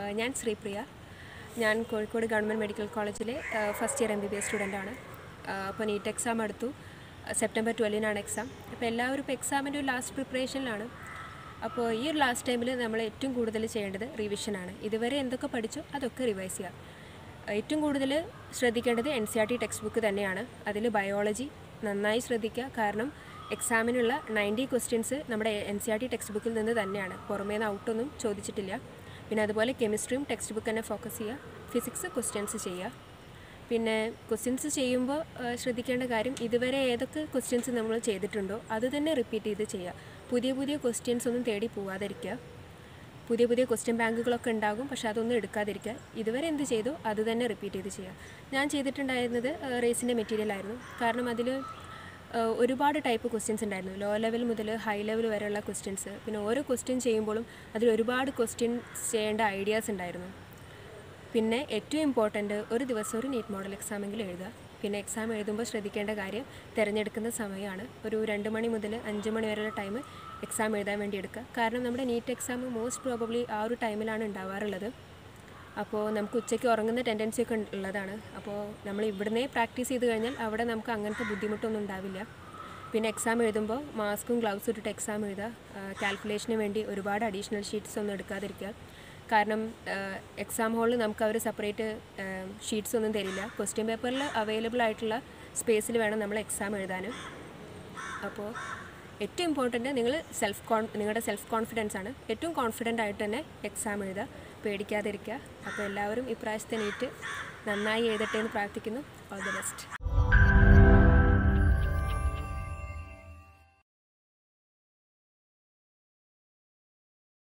ഞാൻ ശ്രീപ്രിയ ഞാൻ Kozhikode government medical കോളേജിലെ first year M B B S സ്റ്റുഡൻ്റാണ് അപ്പോൾ നീറ്റ് എക്സാം അടുത്തു സെപ്റ്റംബർ ട്വൽവിനാണ് എക്സാം അപ്പോൾ എല്ലാവരും ഇപ്പോൾ എക്സാമിൻ്റെ ഒരു ലാസ്റ്റ് പ്രിപ്പറേഷനിലാണ് അപ്പോൾ ഈ ഒരു ലാസ്റ്റ് ടൈമിൽ നമ്മൾ ഏറ്റവും കൂടുതൽ ചെയ്യേണ്ടത് റിവിഷനാണ് ഇതുവരെ എന്തൊക്കെ പഠിച്ചോ അതൊക്കെ റിവൈസ് ചെയ്യുക ഏറ്റവും കൂടുതൽ ശ്രദ്ധിക്കേണ്ടത് N C R T textbook തന്നെയാണ് അതിൽ ബയോളജി നന്നായി ശ്രദ്ധിക്കുക കാരണം എക്സാമിനുള്ള നയൻറ്റി ക്വസ്റ്റ്യൻസ് നമ്മുടെ N C R T text ബുക്കിൽ നിന്ന് തന്നെയാണ് പുറമേ നിന്ന് ഔട്ടൊന്നും ചോദിച്ചിട്ടില്ല പിന്നെ അതുപോലെ കെമിസ്ട്രിയും ടെക്സ്റ്റ് ബുക്ക് തന്നെ ഫോക്കസ് ചെയ്യുക ഫിസിക്സ് ക്വസ്റ്റ്യൻസ് ചെയ്യുക പിന്നെ ക്വസ്റ്റ്യൻസ് ചെയ്യുമ്പോൾ ആ, ശ്രദ്ധിക്കേണ്ട കാര്യം ഇതുവരെ ഏതൊക്കെ ക്വസ്റ്റ്യൻസ് നമ്മൾ ചെയ്തിട്ടുണ്ടോ അത് തന്നെ റിപ്പീറ്റ് ചെയ്ത് ചെയ്യുക പുതിയ പുതിയ ക്വസ്റ്റ്യൻസ് ഒന്നും തേടി പോവാതിരിക്കുക പുതിയ പുതിയ ക്വസ്റ്റ്യൻ ബാങ്കുകളൊക്കെ ഉണ്ടാകും പക്ഷെ അതൊന്നും എടുക്കാതിരിക്കുക ഇതുവരെ എന്ത് ചെയ്തോ അത് തന്നെ റിപ്പീറ്റ് ചെയ്ത് ചെയ്യുക ഞാൻ ചെയ്തിട്ടുണ്ടായിരുന്നത് റേസിൻ്റെ മെറ്റീരിയൽ ആയിരുന്നു കാരണം അതിൽ ഒരുപാട് ടൈപ്പ് ക്വസ്റ്റ്യൻസ് ഉണ്ടായിരുന്നു ലോ ലെവൽ മുതൽ ഹൈ ലെവൽ വരെയുള്ള ക്വസ്റ്റ്യൻസ് പിന്നെ ഓരോ ക്വസ്റ്റ്യൻ ചെയ്യുമ്പോഴും അതിൽ ഒരുപാട് ക്വസ്റ്റ്യൻസ് ചെയ്യേണ്ട ഐഡിയാസ് ഉണ്ടായിരുന്നു പിന്നെ ഏറ്റവും ഇമ്പോർട്ടൻ്റ് ഒരു ദിവസം ഒരു നീറ്റ് മോഡൽ എക്സാമെങ്കിലും എഴുതുക പിന്നെ എക്സാം എഴുതുമ്പോൾ ശ്രദ്ധിക്കേണ്ട കാര്യം തിരഞ്ഞെടുക്കുന്ന സമയമാണ് ഒരു രണ്ട് മണി മുതൽ അഞ്ച് മണി വരെയുള്ള ടൈം എക്സാം എഴുതാൻ വേണ്ടി എടുക്കുക കാരണം നമ്മുടെ നീറ്റ് എക്സാം മോസ്റ്റ് പ്രോബബ്ലി ആ ഒരു ടൈമിലാണ് ഉണ്ടാവാറുള്ളത് അപ്പോൾ നമുക്ക് ഉച്ചയ്ക്ക് ഉറങ്ങുന്ന ടെൻഡൻസി ഒക്കെ ഉള്ളതാണ് അപ്പോൾ നമ്മൾ ഇവിടുന്നേ പ്രാക്ടീസ് ചെയ്ത് കഴിഞ്ഞാൽ അവിടെ നമുക്ക് അങ്ങനത്തെ ബുദ്ധിമുട്ടൊന്നും ഉണ്ടാവില്ല പിന്നെ എക്സാം എഴുതുമ്പോൾ മാസ്കും ഗ്ലൗസ് ഇട്ടിട്ട് എക്സാം എഴുതുക കാൽക്കുലേഷന് വേണ്ടി ഒരുപാട് അഡീഷണൽ ഷീറ്റ്സ് ഒന്നും എടുക്കാതിരിക്കുക കാരണം എക്സാം ഹാളിൽ നമുക്ക് അവർ സെപ്പറേറ്റ് ഷീറ്റ്സ് ഒന്നും തരില്ല ക്വസ്റ്റ്യൻ പേപ്പറിൽ അവൈലബിൾ ആയിട്ടുള്ള സ്പേസിൽ വേണം നമ്മൾ എക്സാം എഴുതാൻ അപ്പോൾ ഏറ്റവും ഇമ്പോർട്ടൻറ്റ് നിങ്ങൾ സെൽഫ് കോൺ നിങ്ങളുടെ സെൽഫ് കോൺഫിഡൻസ് ആണ് ഏറ്റവും കോൺഫിഡൻ്റ് ആയിട്ട് തന്നെ എക്സാം എഴുതുക പേടിക്കാതിരിക്കുക അപ്പോൾ എല്ലാവരും ഇപ്രാവശ്യത്തെ നീറ്റ് നന്നായി എഴുതട്ടെ എന്ന് പ്രാർത്ഥിക്കുന്നു ഓൾ ദി ബെസ്റ്റ്